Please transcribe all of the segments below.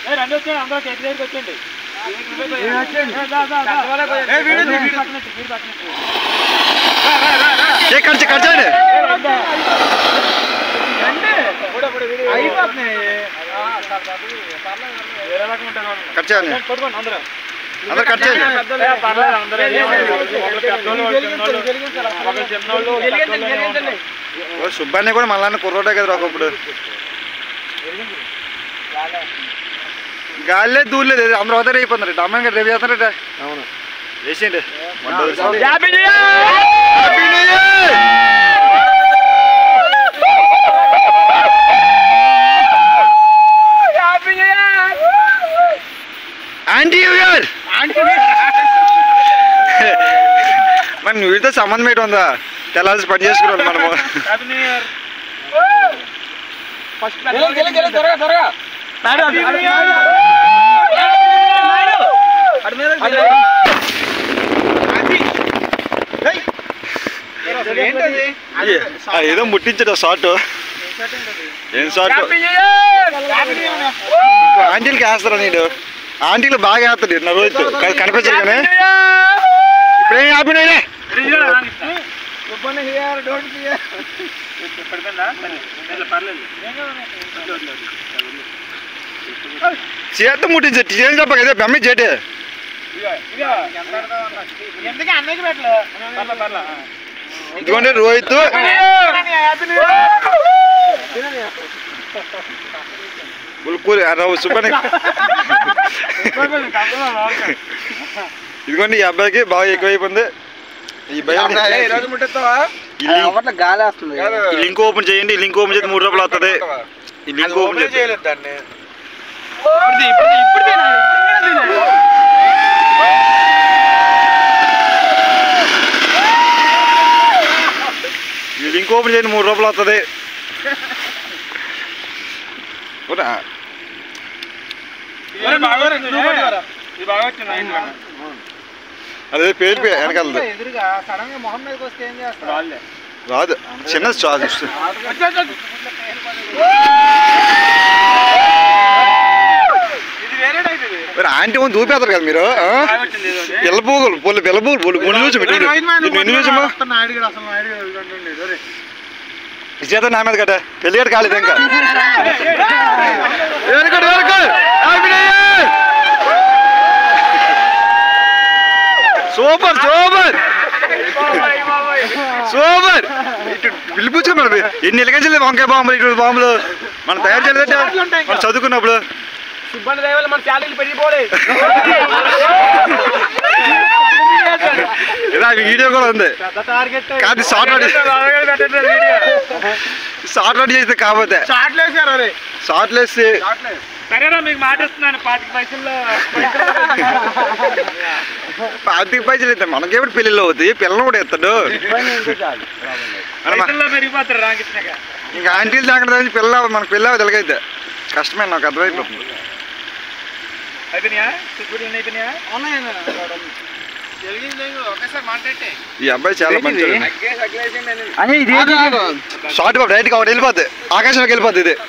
రండి వచ్చాడు అందరూ కేక్ దగ్గరికి వచ్చండి కేక్ కట్ కట్ చేయండి కట్ చేయండి పట్టుకోండి అందరూ అందరు కట్ చేయండి పర్లేదు అందరూ ఒకరు పెద్దోళ్ళు ఒకరు చిన్నోళ్ళు ఒకరు చిన్నోళ్ళు ఒకరు పెద్దోళ్ళు ఉంటారు. ఓ సుబ్బాన్ని కూడా మళ్ళా కుర్రోటే కదా ఒకప్పుడు గాలిలే దూరలేదు అందరూ అవుతారు అయిపోతున్నారు డమ్మని గట్రా రేపు చేస్తున్నారట అవును వేసేయండి హ్యాపీ న్యూ ఆంటీ ఇయర్ మరి నువ్వుతో సంబంధం ఏంటి ఉందా తెల్లాల్సి పని చేసుకున్నాం మనము హ్యాపీ న్యూ ఇయర్ ఫస్ట్ త్వరగా త్వరగా ఆ, ఏదో ముట్టించడు షార్ట్ ఏం షార్ట్ ఆంటీలకి వేస్తారా నేను ఆంటీలు బాగా వేస్తాడు నా రోజు కనిపించదు కానీ ఇప్పుడేం హ్యాపీ నేనే చేత ముట్టించు ఏం చెప్పక ఇదే బెమ్మ చేటే ఎందుకు అన్నయ్యకి పెట్టలే పర్లే పర్లే ఇదిగోండి రోహిత్ పులుపూరి రావు సుబ్బని ఇదిగోండి ఈ అబ్బాయికి బాగా ఎక్కువైపోయింది ఈ భయం ఈరోజు ముట్టేస్తావా ఈ లింక్- అవట్ల గాలి వస్తుంది ఈ లింక్ ఓపెన్ చేయండి ఈ లింక్ ఓపెన్ చేస్తే మూడు రూపాయలు వస్తుంది ఈ లింక్ ఓపెన్ చేస్తే చేయలేదు దాన్ని ఈ లింక్ ఓపెన్ చేయండి మూడు రూపాయలు వస్తుంది ఊరా. ఇది బాగా వచ్చింది ఇంట్లో అదే పేరు పే- వెనకాలది ఎదురుగా సడన్ గా మొహం మీదకి వస్తే ఏం చేస్తారు వాళ్ళే రాదు చిన్న చార్జ్ ఇది వేరే టైప్ ఇది మరి ఆంటీ ముందు దూపేస్తారు కదా మీరు ఆ? బాగా వచ్చింది ఇది ఒకటి. పిల్లపోగులు పొల్లు పిల్లపోగులు పొల్లు కొన్ని చూసి ఎన్ని చూసమ్మా ఇచ్చేత నా మీద కట్ట పెళ్లి గట్ట కాలేదు ఇంకా very good very good super super super ఇటు పిలిపించుకో మనం ఎన్ని ఎలగంచలేదు వంకాయ బాంబులు ఇటు బాంబులు మనం తయారు చేయలేదంటే మనం చదువుకున్నప్పుడు సుబ్బన్న దయ వల్ల మన శాలరీలు పెరిగిపోలే ఇలా వీడియో కూడా ఉంది టార్గెట్ కాదు షార్ట్ రెడీ షార్ట్ రెడీ చేస్తే కాకపోతే షార్ట్లు వేసారు అరే షార్ట్ వేసి సరేనా మీకు మాట ఇస్తున్నాను పాతిక పైసల్లో పాతిక పైసలు అయితే మనకేమిటి పెళ్ళిళ్ళు అవుతాయి పిల్లలు కూడా ఎత్తాడు మనమ- పైసల్లో పెరిగిపోతారు రామకృష్ణగా ఇంకా ఆంటీలు దాకా పిల్ల మనకు పిల్ల తెలుగైతే కష్టమే నాకు అర్థమైపోతుంది అయిపోయినాయా ఇప్పుడు ఎన్ని అయిపోయినాయా ఒకసారి మాట్లాడే ఈ అబ్బాయి చాలా మంచిది అదే ఇది షార్ట్ బాబు డైరెక్ట్ కాబట్టి వెళ్ళిపోద్ది ఆకాశంలోకి వెళ్ళిపోద్ది ఇది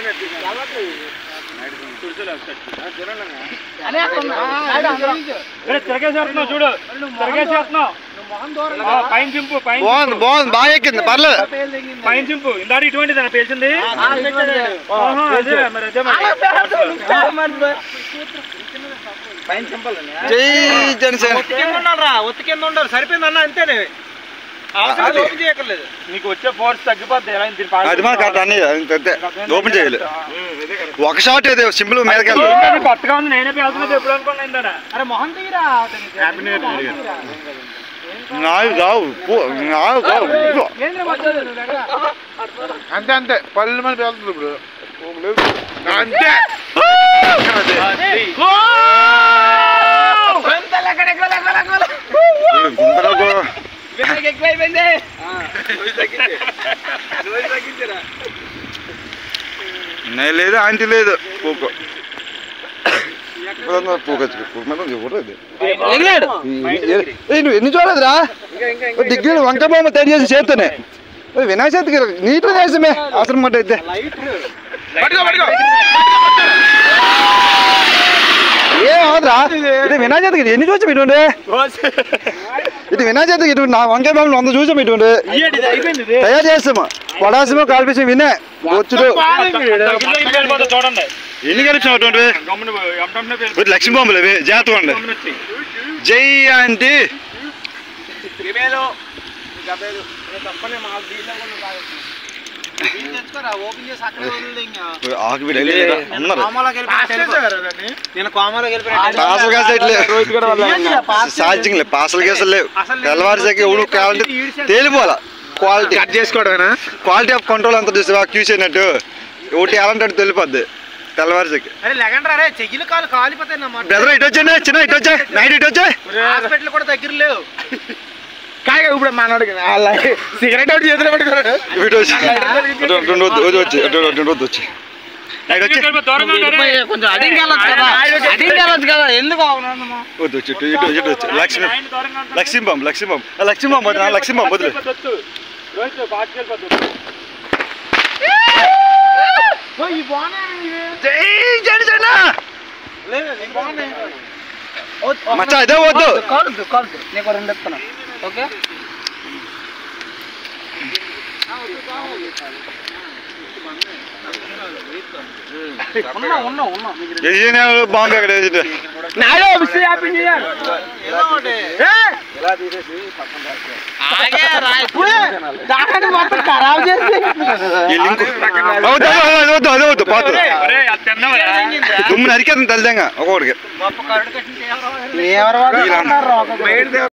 ఇక్కడ తిరగేసేస్తున్నావు చూడు తిరగేసేస్తున్నావు ఆ, పైన చింపు పైన బాగుంది బాగుంది బాగా ఎక్కింది పర్లేదు పైన చింపు ఇందాక ఇటువంటి తన పేల్చింది ఆహా, అదే మరి అదే మరి పైన చింపాలని జై జనసేన కింద ఉండాలిరా ఒత్తి కింద ఉండాలి సరిపోయింది అన్న అంతేనే అవసరం ఓపెన్ చేయక్కర్లేదు నీకు వచ్చే ఫోర్స్ తగ్గిపోద్ది ఎలా దీని అది మన కరెక్ట్ అన్ని అంతే ఓపెన్ చేయాలి ఒక షాట్ ఇది సింపుల్ మీదకి వెళ్తుంది ఏంటది కొత్తగా ఉంది నేనే పేలుతున్నది ఎప్పుడు అనుకున్నా ఇందాక అరే మొహం తీరా నాలుగు కావు పో- నాలుగు కావు ఇదిగో. అంతే అంతే పళ్ళు మంది వెళ్తుంది ఇప్పుడు అంతే గుంతలో కూ- ఎక్కువైపోయింది నేను లేదు ఆంటీ లేదు పూకో ఇప్పుడన్నా పూకొచ్చు పూక మీద ఎవరు ఇది? ఏయ్, నువ్వు ఎన్ని చూడదురా డిగ్రీ వంకాయ బొమ్మ తయారు చేసి చేస్తూనే వినాయక చవితికి నీట్గా చేసామే అసలు మాట అయితే పట్టుకో పట్టుకో కాదురా ఇది వినాయక ఎన్ని చూసాం ఇటువంటి ఇది వినాయక ఇటువంటి నా వంకాయ బాబు వంద చూసాం ఇటువంటి తయారు చేస్తాము పడాసము కాల్పించి వినే వచ్చుడు చూడండి ఎన్ని కలిపిస్తాం అటువంటి గమ్మున ఎంటనే పేరు లక్ష్మీ బాంబులు ఇవి జాగ్రత్తగా ఉండి గమ్మున వచ్చి జై అంటే గబేలు గబేలు తప్పనే మా దీనిలో కూడా తాగొచ్చు. దీన్ని తెచ్చుకోరా ఓపెన్ చేసి అక్కడే వదిలేదు ఇంకా ఆకు వీడు అన్నారు కోమలోకి వెళ్ళిపోయి నేను కోమలోకి వెళ్ళిపోయి పాసలు కాసలు ఇట్లే సాధ్యం లేదు పాసలు కేసులు లేవు తెల్లవారుజాకి ఎవడు కావాలంటే తేలిపోవాలా క్వాలిటీ కట్ చేసుకోవడమేనా క్వాలిటీ ఆఫ్ కంట్రోల్ అంతా చూసావా క్యూస్ అయినట్టు ఒకటి ఎలాంటి తెలిపోద్ది తెల్లవారుజాకి అరే లెగండ్రా రే చెయ్యిలు కాలు కాలిపోతాయి నా మాట బ్రదర్ ఇటు వచ్చాయి చిన్న ఇటు వచ్చాయి నైట్ ఇటు వచ్చాయి హాస్పిటల్ కూడా దగ్గర లేవు కాగా ఇప్పుడు మనోడు సిగరెట్ ఒకటి చేతిలో పెట్టుకున్నాడు ఇటు వచ్చి అటు రెండు వద్దు వద్దు వచ్చి అటు రెండు వద్దు వచ్చి నైట్ వచ్చి దూరంగా ఉంటారే. కొంచెం అడిగి వెళ్ళొచ్చు కదా అడిగి వెళ్ళొచ్చు కదా ఎందుకు అవునమ్మా వద్దు వచ్చి ఇటు ఇటు ఇటు వచ్చి లక్ష్మి ఆయన దూరంగా ఉంటారు. లక్ష్మీ బాంబు లక్ష్మీ బాంబు ఆ, లక్ష్మీ బాంబు వద్దు లక్ష్మీ బాంబు వదిలే వద్దు. రోహిత్ బాగా వెళ్ళిపోతుంది ఈ బాగున్నాయి జై జనసేన బాగున్నాయి మచ్చా ఇదే వద్దు కాదు కాదు నీకు రెండు ఇస్తాను ఓకే ఉన్నా ఉన్నా ఉన్నా ఏ బాంబు ఎక్కడ వేసిండు? నాలో విషయం హ్యాపీ చేయాలి దాన్ని మొత్తం ఖరాబ్ చేసి ఈ లింక్ వద్దు వద్దు, వద్దు అదే వద్దు పాత ఒరేయ్, అది తిన్నావరా? దుమ్ము నరికేద్దాం తల్లిదంగా ఒక్కొక్కడికి గొప్ప కరుడు కట్టిన ఎవరు వీళ్ళ-